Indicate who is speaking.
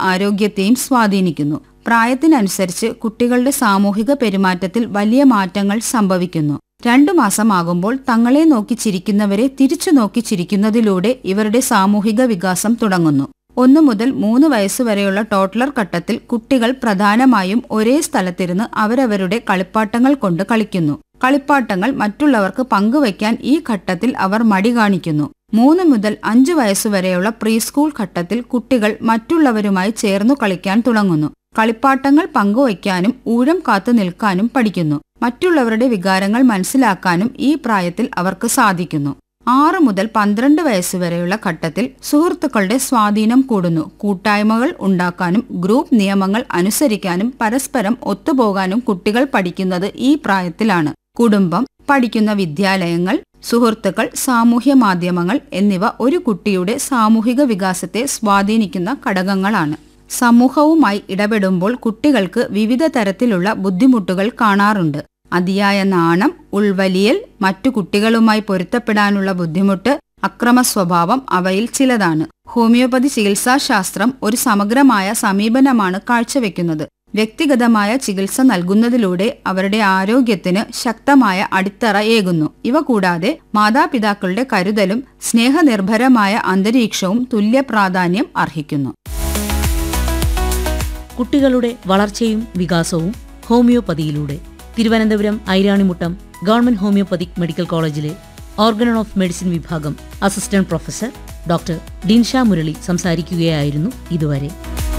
Speaker 1: ആരോഗ്യത്തെയും സ്വാധീനിക്കുന്നു പ്രായത്തിനനുസരിച്ച് കുട്ടികളുടെ സാമൂഹിക പെരുമാറ്റത്തിൽ വലിയ മാറ്റങ്ങൾ സംഭവിക്കുന്നു രണ്ടു മാസമാകുമ്പോൾ തങ്ങളെ നോക്കി ചിരിക്കുന്നവരെ തിരിച്ചു നോക്കി ചിരിക്കുന്നതിലൂടെ ഇവരുടെ സാമൂഹിക വികാസം തുടങ്ങുന്നു ഒന്നു മുതൽ മൂന്ന് വയസ്സുവരെയുള്ള ടോട്ട്ലർ ഘട്ടത്തിൽ കുട്ടികൾ പ്രധാനമായും ഒരേ സ്ഥലത്തിരുന്ന് അവരവരുടെ കളിപ്പാട്ടങ്ങൾ കൊണ്ട് കളിക്കുന്നു കളിപ്പാട്ടങ്ങൾ മറ്റുള്ളവർക്ക് പങ്കുവയ്ക്കാൻ ഈ ഘട്ടത്തിൽ അവർ മടി കാണിക്കുന്നു മൂന്ന് മുതൽ അഞ്ചു വയസ്സുവരെയുള്ള പ്രീ സ്കൂൾ ഘട്ടത്തിൽ കുട്ടികൾ മറ്റുള്ളവരുമായി ചേർന്നു കളിക്കാൻ തുടങ്ങുന്നു കളിപ്പാട്ടങ്ങൾ പങ്കുവയ്ക്കാനും ഊഴം കാത്തു നിൽക്കാനും പഠിക്കുന്നു മറ്റുള്ളവരുടെ വികാരങ്ങൾ മനസ്സിലാക്കാനും ഈ പ്രായത്തിൽ അവർക്ക് സാധിക്കുന്നു ആറ് മുതൽ പന്ത്രണ്ട് വയസ്സുവരെയുള്ള ഘട്ടത്തിൽ സുഹൃത്തുക്കളുടെ സ്വാധീനം കൂടുന്നു കൂട്ടായ്മകൾ ഉണ്ടാക്കാനും ഗ്രൂപ്പ് നിയമങ്ങൾ അനുസരിക്കാനും പരസ്പരം ഒത്തുപോകാനും കുട്ടികൾ പഠിക്കുന്നത് ഈ പ്രായത്തിലാണ് കുടുംബം പഠിക്കുന്ന വിദ്യാലയങ്ങൾ സുഹൃത്തുക്കൾ സാമൂഹ്യ മാധ്യമങ്ങൾ എന്നിവ ഒരു കുട്ടിയുടെ സാമൂഹിക വികാസത്തെ സ്വാധീനിക്കുന്ന ഘടകങ്ങളാണ് സമൂഹവുമായി ഇടപെടുമ്പോൾ കുട്ടികൾക്ക് വിവിധ തരത്തിലുള്ള ബുദ്ധിമുട്ടുകൾ കാണാറുണ്ട് അതിയായ നാണം ഉൾവലിയൽ മറ്റു കുട്ടികളുമായി പൊരുത്തപ്പെടാനുള്ള ബുദ്ധിമുട്ട് അക്രമ സ്വഭാവം അവയിൽ ചിലതാണ് ഹോമിയോപ്പതി ചികിത്സാശാസ്ത്രം ഒരു സമഗ്രമായ സമീപനമാണ് കാഴ്ചവെക്കുന്നത് വ്യക്തിഗതമായ ചികിത്സ നൽകുന്നതിലൂടെ അവരുടെ ആരോഗ്യത്തിന് ശക്തമായ അടിത്തറ ഏകുന്നു ഇവ കൂടാതെ മാതാപിതാക്കളുടെ കരുതലും സ്നേഹനിർഭരമായ അന്തരീക്ഷവും തുല്യ പ്രാധാന്യം അർഹിക്കുന്നു
Speaker 2: കുട്ടികളുടെ വളർച്ചയും വികാസവും ഹോമിയോപ്പതിയിലൂടെ Thiruvananthapuram Airanimuttam government homoeopathic medical കോളേജിലെ ഓർഗനൺ ഓഫ് മെഡിസിൻ വിഭാഗം assistant professor doctor Dinsha Murali സംസാരിക്കുകയായിരുന്നു ഇതുവരെ